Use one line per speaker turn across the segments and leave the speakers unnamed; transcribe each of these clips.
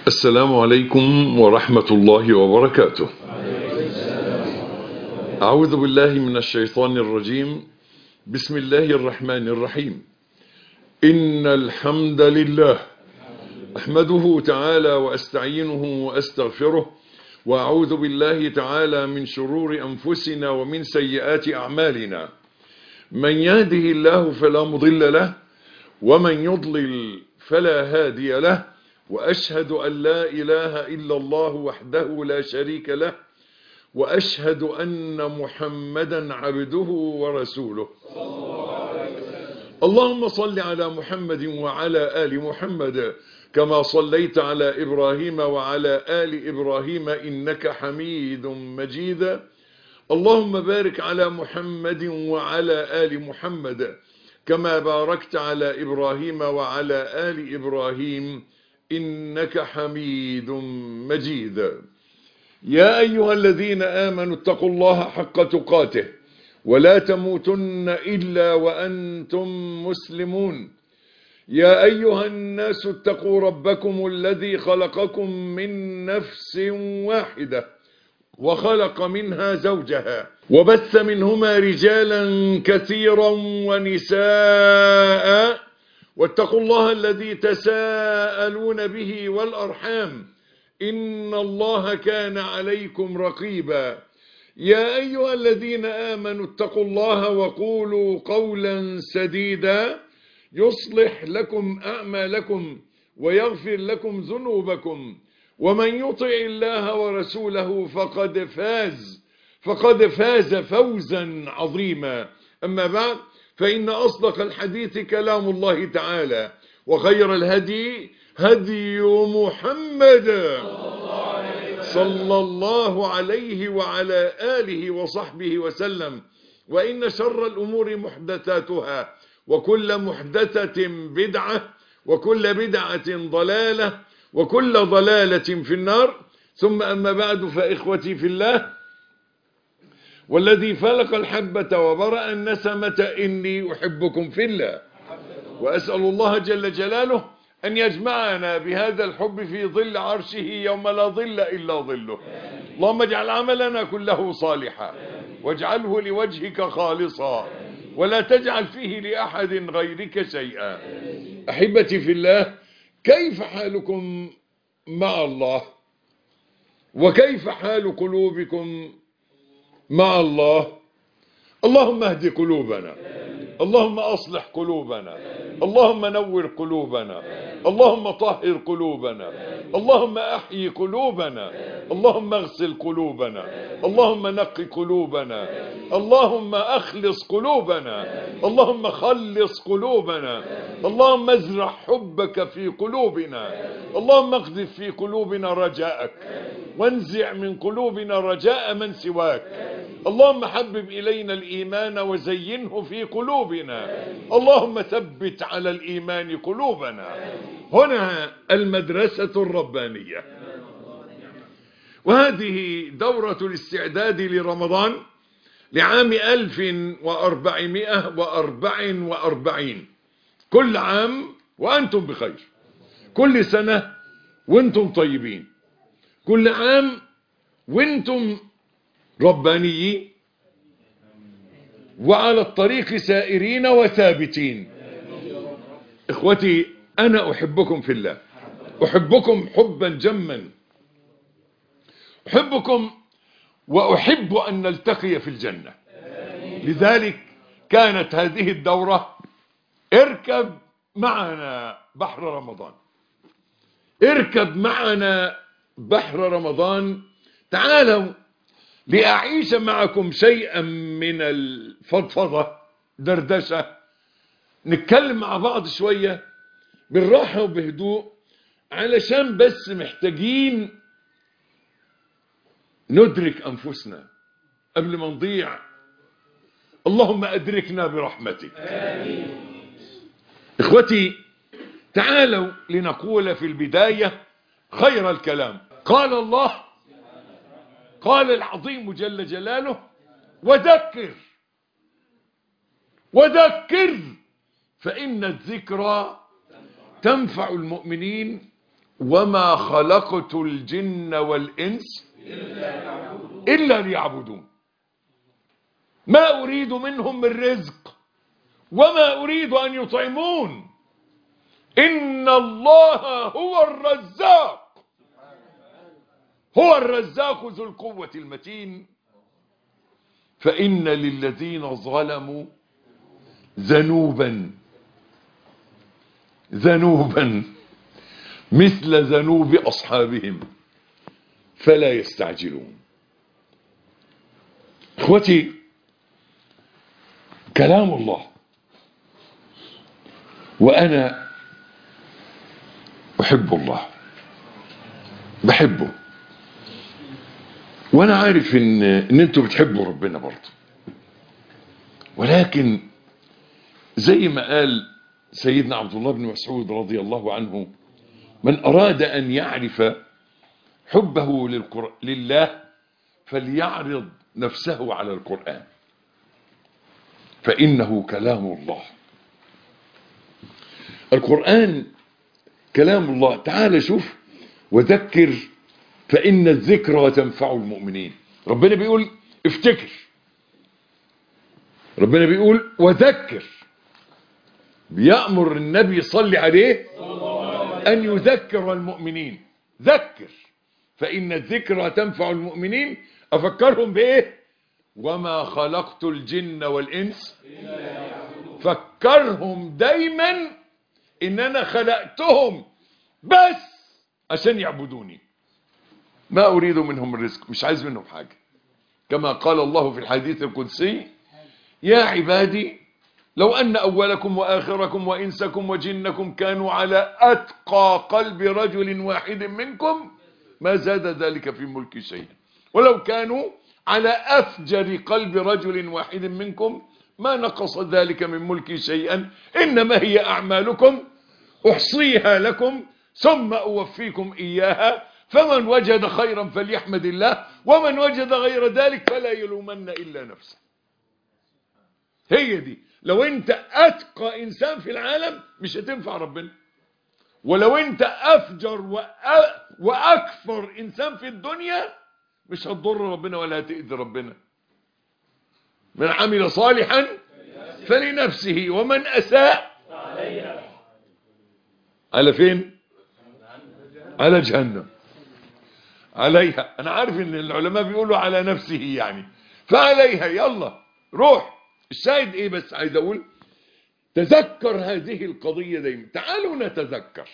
السلام عليكم ورحمة الله وبركاته أعوذ بالله من الشيطان الرجيم بسم الله الرحمن الرحيم إن الحمد لله أحمده تعالى وأستعينه وأستغفره وأعوذ بالله تعالى من شرور أنفسنا ومن سيئات أعمالنا من يهده الله فلا مضل له ومن يضلل فلا هادي له وأشهد أن لا إله إلا الله وحده لا شريك له وأشهد أن محمدا عبده ورسوله اللهم صل على محمد وعلى آل محمد كما صليت على إبراهيم وعلى آل إبراهيم إنك حميد مجيد اللهم بارك على محمد وعلى آل محمد كما باركت على إبراهيم وعلى آل إبراهيم إنك حميد مجيد يا أيها الذين آمنوا اتقوا الله حق تقاته ولا تموتن إلا وأنتم مسلمون يا أيها الناس اتقوا ربكم الذي خلقكم من نفس واحدة وخلق منها زوجها وبث منهما رجالا كثيرا ونساء واتقوا الله الذي تساءلون به والأرحام إن الله كان عليكم رقيبا يا أيها الذين آمنوا اتقوا الله وقولوا قولا سديدا يصلح لكم أعمالكم ويغفر لكم ذنوبكم ومن يطع الله ورسوله فقد فاز فقد فاز فوزا عظيما أما بعد فإن أصدق الحديث كلام الله تعالى وخير الهدي هدي محمد صلى الله عليه وعلى آله وصحبه وسلم وإن شر الأمور محدثاتها وكل محدثة بدعة وكل بدعة ضلالة وكل ضلالة في النار ثم أما بعد فإخوتي في الله والذي فلق الحبة وبرأ النسمة إني أحبكم في الله وأسأل الله جل جلاله أن يجمعنا بهذا الحب في ظل عرشه يوم لا ظل إلا ظله اللهم اجعل عملنا كله صالحا واجعله لوجهك خالصا ولا تجعل فيه لأحد غيرك شيئا أحبتي في الله كيف حالكم مع الله وكيف حال قلوبكم مع الله اللهم اهد قلوبنا اللهم أصلح قلوبنا اللهم نور قلوبنا اللهم طهر قلوبنا اللهم أحيي قلوبنا اللهم اغسل قلوبنا اللهم نق قلوبنا اللهم أخلص قلوبنا اللهم خلص قلوبنا اللهم ازرع حبك في قلوبنا اللهم اقذف في قلوبنا رجاءك وانزع من قلوبنا رجاء من سواك اللهم حبب إلينا الإيمان وزينه في قلوبنا اللهم ثبت على الإيمان قلوبنا هنا المدرسة الربانية وهذه دورة الاستعداد لرمضان لعام 1444 كل عام وأنتم بخير كل سنة وانتم طيبين كل عام وانتم ربانيين وعلى الطريق سائرين وثابتين اخوتي انا احبكم في الله احبكم حبا جما احبكم واحب ان نلتقي في الجنة لذلك كانت هذه الدورة اركب معنا بحر رمضان اركب معنا بحر رمضان تعالوا لأعيش معكم شيئا من الفضفضة دردشة نتكلم مع بعض شوية بالراحة وبهدوء علشان بس محتاجين ندرك أنفسنا قبل ما نضيع اللهم أدركنا برحمتك آمين. إخوتي تعالوا لنقول في البداية خير الكلام قال الله قال العظيم جل جلاله وذكر وذكر فإن الذكرى تنفع المؤمنين وما خلقت الجن والإنس إلا ليعبدون ما أريد منهم من رزق وما أريد أن يطعمون إن الله هو الرزاق هو الرزاق ذو القوة المتين فإن للذين ظلموا ذنوبا ذنوبا مثل ذنوب أصحابهم فلا يستعجلون اخوتي كلام الله وأنا أحب الله بحبه وأنا عارف إن, إن أنتوا بتحبوا ربنا برضه ولكن زي ما قال سيدنا عبد الله بن مسعود رضي الله عنه من أراد أن يعرف حبه للقر... لله فليعرض نفسه على القرآن فإنه كلام الله القرآن كلام الله تعال شوف وذكر فإن الذكرى تنفع المؤمنين ربنا بيقول افتكر ربنا بيقول وذكر بيأمر النبي صلي عليه أن يذكر المؤمنين ذكر فإن الذكرى تنفع المؤمنين أفكرهم بإيه وما خلقت الجن والإنس فكرهم دايما إن أنا خلقتهم بس عشان يعبدوني ما أريد منهم الرزق مش عايز منهم حاجة كما قال الله في الحديث القدسي يا عبادي لو أن أولكم وآخركم وإنسكم وجنكم كانوا على أتقى قلب رجل واحد منكم ما زاد ذلك في ملك شيئا ولو كانوا على أفجر قلب رجل واحد منكم ما نقص ذلك من ملك شيئا إنما هي أعمالكم أحصيها لكم ثم أوفيكم إياها فمن وجد خيرا فليحمد الله ومن وجد غير ذلك فلا يلومن إلا نفسه هي دي لو انت اتقى انسان في العالم مش هتنفع ربنا ولو انت افجر وأ... واكثر انسان في الدنيا مش هتضر ربنا ولا هتأذي ربنا من عمل صالحا فلنفسه ومن اساء على فين على جهنم عليها انا عارف ان العلماء بيقولوا على نفسه يعني فعليها يلا روح الشاهد ايه بس عايز اقول تذكر هذه القضية دايما تعالوا نتذكر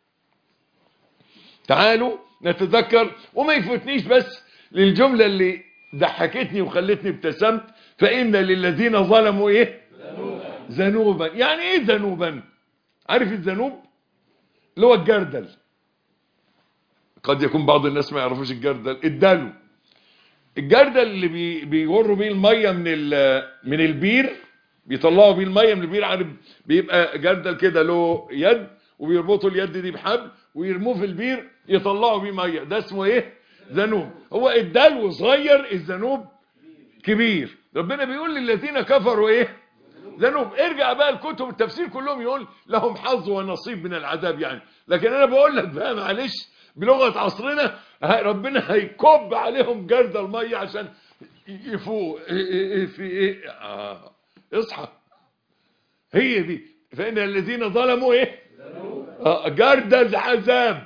تعالوا نتذكر وما يفوتنيش بس للجملة اللي ضحكتني وخلتني ابتسمت فإن للذين ظلموا ايه ذنوبا يعني ايه ذنوبا عارف الذنوب اللي هو الجردل قد يكون بعض الناس ما يعرفوش الجردل الدلو الجردل اللي بي بيوروا بيه الميه من من البير بيطلعوا بيه الميه من البير عارف بيبقى جردل كده له يد وبيربطوا اليد دي بحبل ويرموه في البير يطلعوا بيه ميه ده اسمه ايه ذنوب هو الدلو صغير الذنوب كبير ربنا بيقول للذين كفروا ايه ذنوب ارجع بقى الكتب التفسير كلهم يقول لهم حظ ونصيب من العذاب يعني لكن انا بقول لك بقى معلش بلغة عصرنا ربنا هيكب عليهم جرد المية عشان يفوق في ايه آه. اصحى هي دي فإن الذين ظلموا ايه آه. جرد العذاب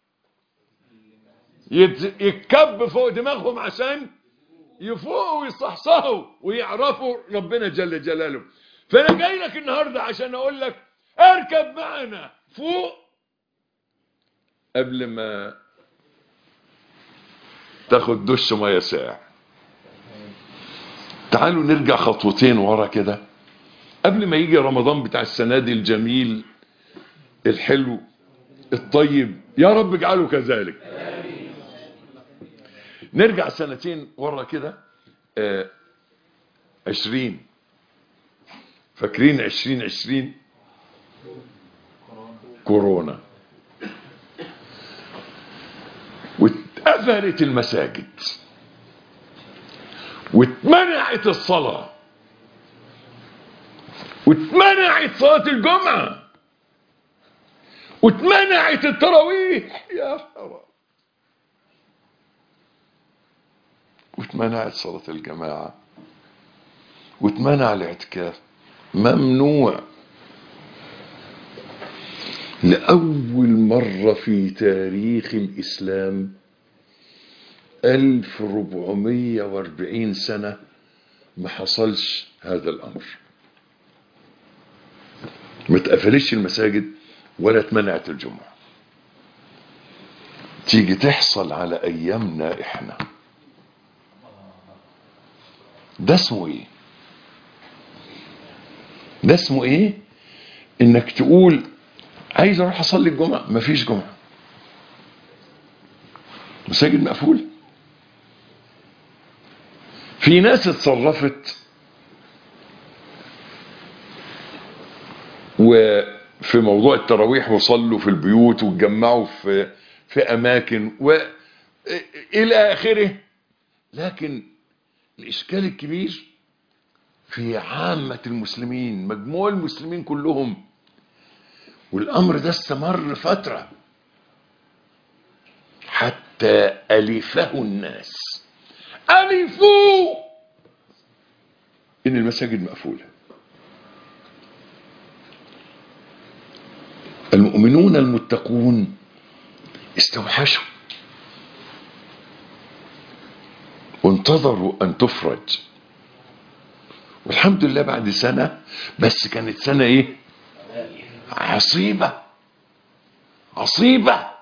يتكب فوق دماغهم عشان يفوقوا ويصحصحوا ويعرفوا ربنا جل جلاله فانا جاي لك النهارده عشان اقول لك اركب معنا فوق قبل ما تاخد دش ميه ساقع تعالوا نرجع خطوتين ورا كده قبل ما يجي رمضان بتاع السنه دي الجميل الحلو الطيب يا رب اجعله كذلك نرجع سنتين ورا كده آه عشرين فاكرين عشرين عشرين كورونا واتقفلت المساجد واتمنعت الصلاة واتمنعت صلاة الجمعة واتمنعت التراويح يا حرام واتمنعت صلاة الجماعة واتمنع الاعتكاف ممنوع لأول مرة في تاريخ الإسلام 1440 سنة ما حصلش هذا الأمر ما اتقفلتش المساجد ولا اتمنعت الجمعة تيجي تحصل على أيامنا إحنا ده اسمه إيه ده اسمه إيه إنك تقول عايز أروح أصلي الجمعة مفيش جمعة مساجد مقفول في ناس اتصرفت وفي موضوع التراويح وصلوا في البيوت واتجمعوا في في اماكن والى اخره لكن الاشكال الكبير في عامة المسلمين مجموع المسلمين كلهم والامر ده استمر فترة حتى الفه الناس الفوا ان المساجد مقفوله المؤمنون المتقون استوحشوا وانتظروا ان تفرج والحمد لله بعد سنة بس كانت سنة ايه عصيبة عصيبة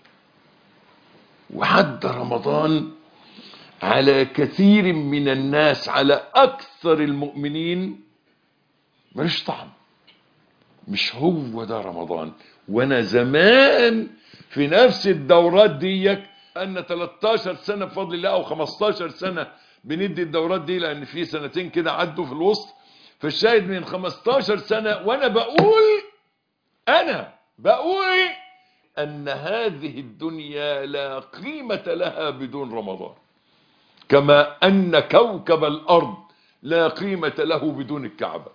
وعد رمضان على كثير من الناس على اكثر المؤمنين ملوش طعم مش هو ده رمضان وانا زمان في نفس الدورات ديك ان 13 سنة بفضل الله او 15 سنة بندي الدورات دي لان في سنتين كده عدوا في الوسط فالشاهد من 15 سنة وانا بقول انا بقول ان هذه الدنيا لا قيمة لها بدون رمضان كما ان كوكب الارض لا قيمة له بدون الكعبة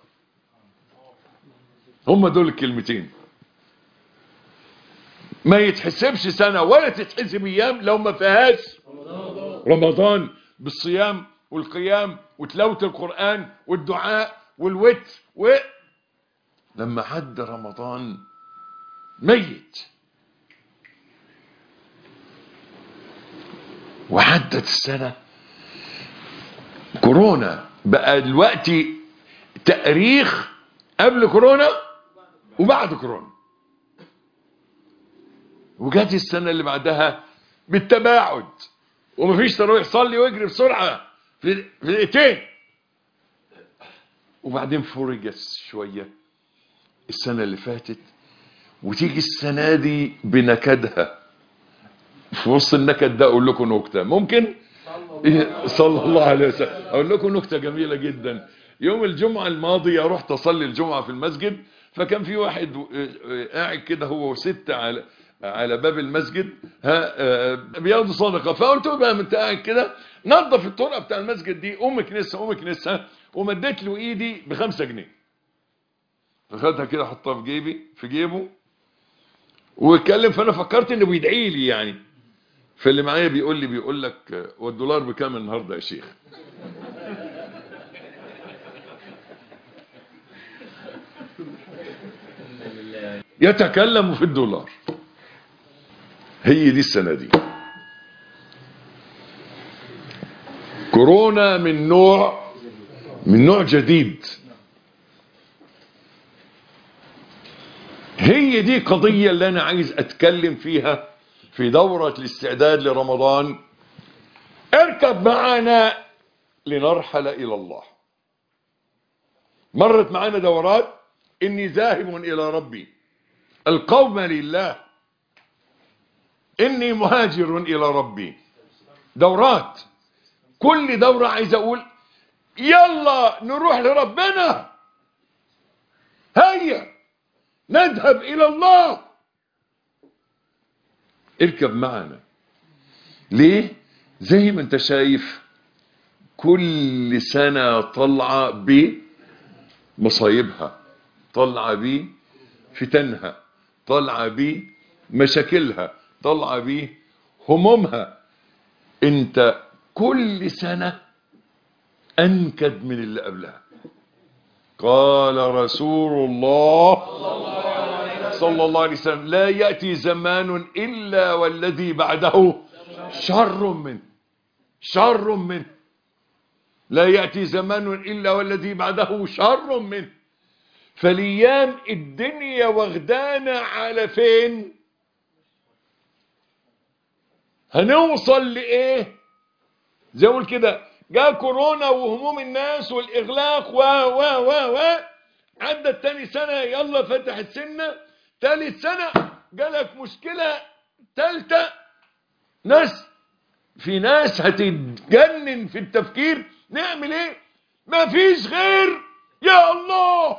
هم دول الكلمتين ما يتحسبش سنة ولا تتحسب ايام لو ما فيهاش رمضان بالصيام والقيام وتلاوة القرآن والدعاء والوتر و لما عد رمضان ميت وعدت السنة كورونا بقى دلوقتي تاريخ قبل كورونا وبعد كورونا وجات السنة اللي بعدها بالتباعد ومفيش تراويح صلي واجري بسرعة في في دقيقتين وبعدين فرجت شوية السنة اللي فاتت وتيجي السنة دي بنكدها في وسط النكد ده اقول لكم نكتة ممكن إيه، صلى الله عليه وسلم اقول لكم نكتة جميلة جدا يوم الجمعة الماضية رحت اصلي الجمعة في المسجد فكان في واحد آه، آه، قاعد كده هو وست على على باب المسجد ها آه، بياخدوا صدقه فقلت له بقى انت قاعد كده نظف الطرقه بتاع المسجد دي قوم كنسها قوم كنسها ومديت له ايدي بخمسة جنيه فخدها كده حطها في جيبي في جيبه واتكلم فانا فكرت انه بيدعي لي يعني فاللي معايا بيقول لي بيقول لك آه، والدولار بكام النهارده يا شيخ يتكلم في الدولار هي دي السنة دي كورونا من نوع من نوع جديد هي دي قضية اللي أنا عايز أتكلم فيها في دورة الاستعداد لرمضان اركب معنا لنرحل إلى الله مرت معنا دورات إني ذاهب إلى ربي القوم لله إني مهاجر إلى ربي دورات كل دورة عايز أقول يلا نروح لربنا هيا نذهب إلى الله اركب معنا ليه زي ما انت شايف كل سنة طلعة بمصايبها طلعة بفتنها طالعة بيه مشاكلها طالعة بيه همومها انت كل سنة انكد من اللي قبلها قال رسول الله صلى الله عليه وسلم لا يأتي زمان إلا والذي بعده شر منه شر منه لا يأتي زمان إلا والذي بعده شر منه فليام الدنيا واخدانا على فين هنوصل لإيه زي اقول كده جاء كورونا وهموم الناس والإغلاق و و و و عدت تاني سنة يلا فتحت سنة تالت سنة جالك مشكلة تالتة ناس في ناس هتتجنن في التفكير نعمل ايه ما فيش غير يا الله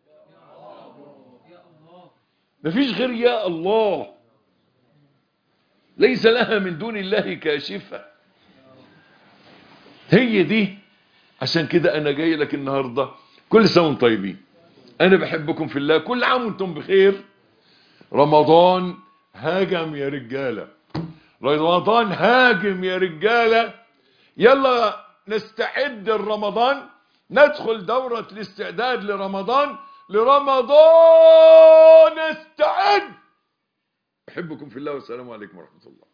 ما فيش غير يا الله ليس لها من دون الله كاشفة هي دي عشان كده انا جاي لك النهاردة كل سنة وانتم طيبين انا بحبكم في الله كل عام وانتم بخير رمضان هاجم يا رجالة رمضان هاجم يا رجالة يلا نستعد لرمضان ندخل دورة الاستعداد لرمضان لرمضان استعد احبكم في الله والسلام عليكم ورحمة الله